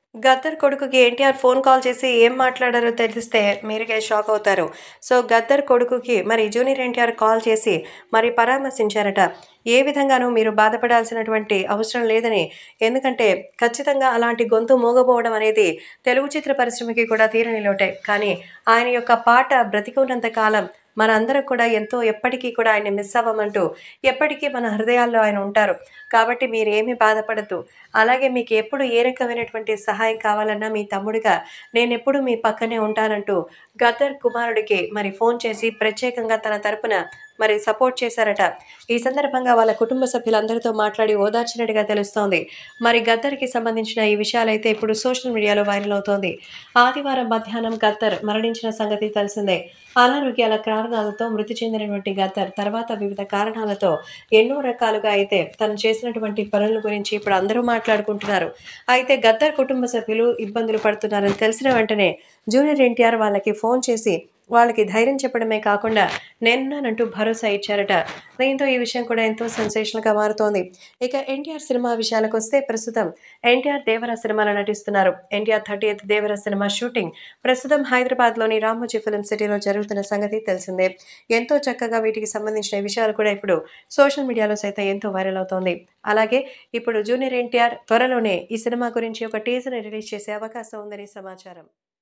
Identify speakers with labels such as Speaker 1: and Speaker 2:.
Speaker 1: గద్దర్ కొడుకుకి NTR phone call చేసి ఏం మాట్లాడారో తెలిస్తే మీరుకే షాక్ అవుతారు సో గద్దర్ కొడుకుకి మరి జూనియర్ ఎన్టీఆర్ కాల్ చేసి మరి పరామర్శించారట ఏ విధంగానూ మీరు బాధపడాల్సినటువంటి అవసరం లేదని ఎందుకంటే ఖచ్చితంగా అలాంటి గొంతు మూగపోవడం అనేది తెలుగు చిత్ర పరిశ్రమకి కూడా తీరని లోటే కానీ ఆయన యొక్క పాట బ్రతికున్నంత కాలం మనందరం కూడా ఎంతో ఎప్పటికీ కూడా ఆయన మిస్ అవ్వమంటూ ఎప్పటికీ మన హృదయాల్లో ఆయన ఉంటారు కాబట్టి మీరు ఏమీ బాధపడద్దు అలాగే మీకు ఎప్పుడు ఏ రకమైనటువంటి సహాయం కావాలన్నా మీ తమ్ముడిగా నేను ఎప్పుడు మీ పక్కనే ఉంటానంటూ గద్దర్ కుమారుడికి మరి ఫోన్ చేసి ప్రత్యేకంగా తన తరపున మరి సపోర్ట్ చేశారట ఈ సందర్భంగా వాళ్ళ కుటుంబ సభ్యులందరితో మాట్లాడి ఓదార్చినట్టుగా తెలుస్తోంది మరి గద్దర్కి సంబంధించిన ఈ విషయాలైతే ఇప్పుడు సోషల్ మీడియాలో వైరల్ అవుతోంది ఆదివారం మధ్యాహ్నం గద్దర్ మరణించిన సంగతి తెలిసిందే అనారోగ్యాల కారణాలతో మృతి చెందినటువంటి గద్దర్ తర్వాత వివిధ కారణాలతో ఎన్నో రకాలుగా అయితే తను చేసినటువంటి పనుల గురించి ఇప్పుడు అందరూ మాట్లాడుకుంటున్నారు అయితే గద్దర్ కుటుంబ సభ్యులు ఇబ్బందులు పడుతున్నారని తెలిసిన వెంటనే జూనియర్ ఎన్టీఆర్ వాళ్ళకి ఫోన్ చేసి వాళ్ళకి ధైర్యం చెప్పడమే కాకుండా నేనున్నానంటూ భరోసా ఇచ్చారట దీంతో ఈ విషయం కూడా ఎంతో సెన్సేషనల్గా మారుతోంది ఇక ఎన్టీఆర్ సినిమా విషయాలకు వస్తే ప్రస్తుతం ఎన్టీఆర్ దేవర సినిమాలో నటిస్తున్నారు ఎన్టీఆర్ థర్టీ ఎయిత్ దేవర సినిమా షూటింగ్ ప్రస్తుతం హైదరాబాద్లోని రామోజీ ఫిలిం సిటీలో జరుగుతున్న సంగతి తెలిసిందే ఎంతో చక్కగా వీటికి సంబంధించిన విషయాలు కూడా ఇప్పుడు సోషల్ మీడియాలో సైతం ఎంతో వైరల్ అవుతోంది అలాగే ఇప్పుడు జూనియర్ ఎన్టీఆర్ త్వరలోనే ఈ సినిమా గురించి ఒక టీజర్ని రిలీజ్ చేసే అవకాశం ఉందని సమాచారం